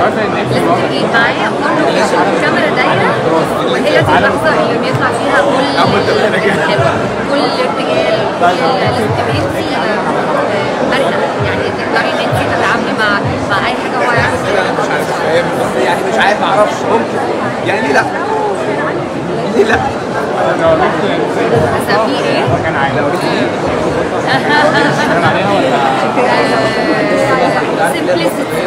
لازم تبقي معايا كله بيشوف الكاميرا دايره وهي دي اللحظه اللي بيطلع فيها كل الحلو كل ارتجال كل لازم تبقي انت مرنه يعني تقدري ان انت تتعاملي مع مع اي حاجه هو يعرف مش عارف فاهم بس يعني مش عارف ما اعرفش ممكن يعني ليه لا؟ ليه لا؟ اسميه ايه؟ كان عادي سمبلسيتي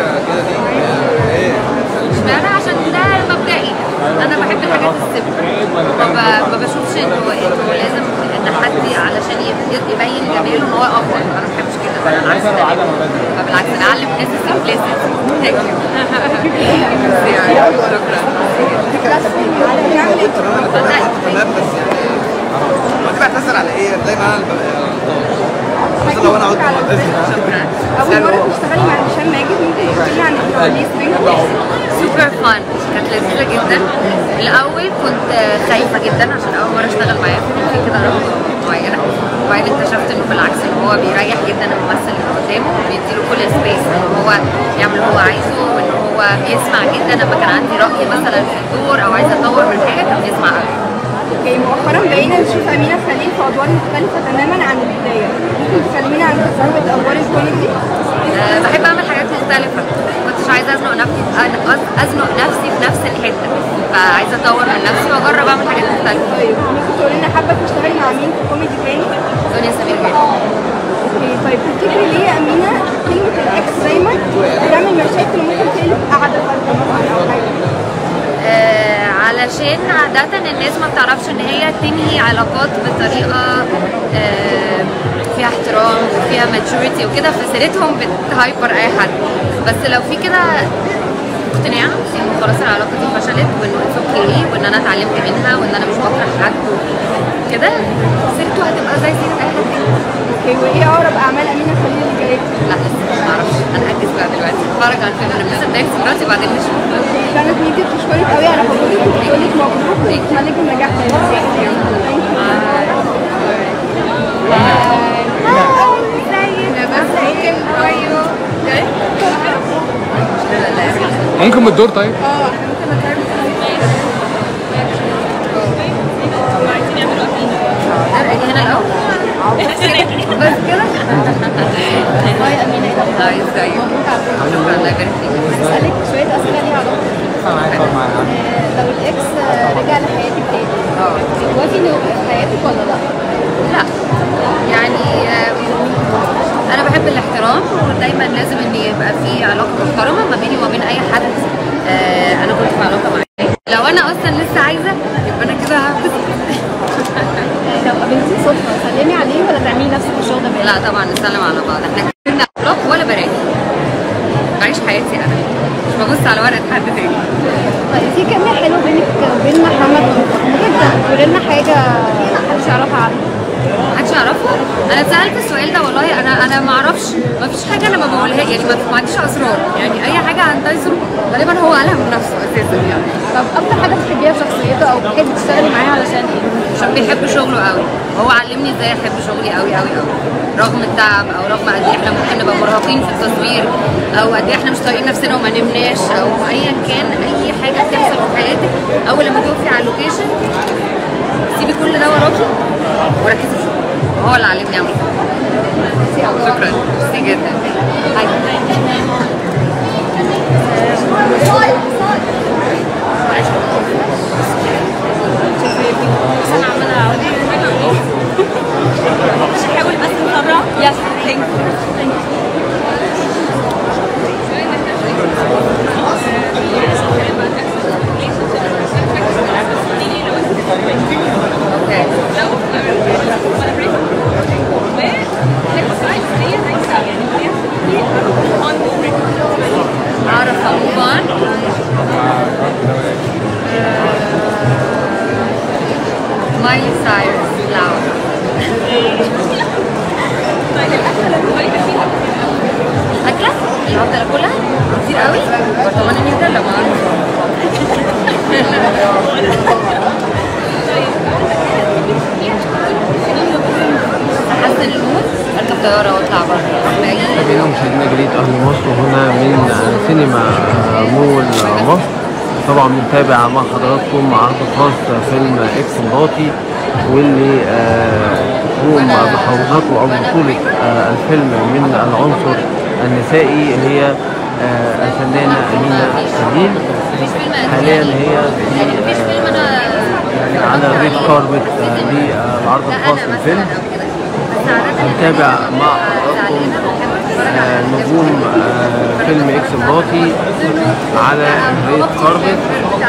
اشمعنى عشان ده مبدئي انا بحب الحاجات السيمبل ما, ب- ما بشوفش انه انه لازم ان حد علشان ي- يبين جماله ان هو افضل انا ما بحبش كده انا العكس تماما فبالعكس انا اعلم الناس السمبلسيتي ثانك يو تمام بس يعني هو دي بعتذر على ايه؟ دايما انا اللي ببقى غلطان مثلا لو انا قلت معتذر اول مره تشتغلي مع هشام ماجد ممكن تحكي عن الكواليس بينكم سوبر فان كانت لذيذه جدا الاول كنت خايفه جدا عشان اول مره اشتغل معاه في كده رغبه معينه وبعدين اكتشفت انه بالعكس ان هو بيريح جدا الممثل اللي قدامه وبيديله كل سبيس ان هو يعمل اللي هو عايزه وان هو بيسمع جدا لما كان عندي راي مثلا في الدور او عايزه اطور من حاجه كان بيسمع قوي اوكي مؤخرا بقينا نشوف امينه خليل في ادوار مختلفه تماما عن البدايه ممكن تكلمينا عن تجربه ادوار الكوميدي أه بحب اعمل حاجات مختلفة ما كنتش عايزة ازنق نفسي أز- ازنق نفسي في نفس الحتة فعايزة اطور من نفسي واجرب اعمل حاجات مختلفة طيب ممكن تقولي لنا حابه تشتغلي مع مين في كوميدي تاني دنيا سمير غانم اوكي طيب تفتكري ليه يا امينه كلمه الاكس دايما بتعمل مشاكل ممكن تقلب قعده فردة مثلا او حاجه آه علشان عادة الناس ما بتعرفش ان هي تنهي علاقات بطريقة آه فيها احترام وفيها ماتشوريتي وكده فسيرتهم بتهايبر اي حد بس لو في كده اقتناع انه خلاص العلاقة دي فشلت وانه اتس اوكي وان انا اتعلمت منها وان انا مش بكره حد كده سيرته هتبقى زي سيرة اي حد تاني. اوكي وايه اقرب اعمال امينه خليل اللي جايه لا لسه ما اعرفش انا هركز بقى دلوقتي اتفرج على الفيلم انا لسه بداية سكراتي وبعدين نشوف كانت ميديا بتشكرك قوي على حضورك وبتقول لك مبروك وبتتمنى لك النجاح في ممكن بالدور طيب هنا الاول بس كده هاي امينه هاي ازيك شكرا الله يبارك فيك هسألك شوية أسئلة ليها علاقة آه، لو الإكس آه، رجع لحياتك تاني تواجهي إنه يبقى في حياتك ولا لأ؟ لا يعني آه، انا بحب الاحترام ودايما لازم ان يبقى في علاقه محترمه ما بيني وما بين اي حد آه، انا كنت في علاقه معاه لو انا اصلا لسه عايزه يبقى انا كده هبتسم لو قابلتي صدفة سلمي عليه ولا تعملي نفسك الشغل ده لا طبعا نسلم على بعض احنا كنا اخلاق ولا براجع بعيش حياتي انا مش ببص على ورقه حد تاني طيب في كلمة حلوة بينك وبين محمد جدا قولي لنا حاجة محدش يعرفها عنه محدش يعرفه انا اتسالت السؤال ده والله انا انا ما اعرفش ما فيش حاجه انا ما بقولها يعني ما ما عنديش اسرار يعني اي حاجه عن تايسون غالبا هو قالها من نفسه اساسا يعني طب أكتر حاجة بتحبيها في شخصيته أو بتحبي تشتغلي معاه علشان إيه؟ عشان بيحب شغله قوي هو علمني ازاي احب شغلي قوي قوي قوي رغم التعب او رغم قد ايه احنا ممكن نبقى مرهقين في التصوير او قد ايه احنا مش طايقين نفسنا وما نمناش او ايا كان اي حاجه بتحصل في حياتك اول لما تقفي على اللوكيشن سيبي كل ده وراكي وركزي في شغلك هو اللي علمني اعمل كده شكرا ميرسي جدا أنا عمالة مش هحاول بس نسرع يس ثانك اوكي اعرف اموفان مايلي سايرس لاور الاكله اللي هفضل اكلها كتير قوي برطمان النيوتيلا ما احسن المود اركب الطياره واطلع بره متابعينا ومشاهدينا جريدة أهل مصر هنا من سينما مول مصر طبعا بنتابع مع حضراتكم عرض خاص فيلم اكس مراتي واللي آه، تقوم بحوزته او بطولة آه، الفيلم من العنصر النسائي هي آه، الفنانة أمينة خليل مفيش فيلم قد حاليا كده. هي يعني مفيش فيلم انا يعني على الريد كاربت آه، للعرض لا الخاص انا بالفيلم مثلا او كده بس عادة هنتابع مع حضراتكم زعلانة بحب اتفرج آه، على نجوم آه، فيلم اكس مراتي على الريد كاربت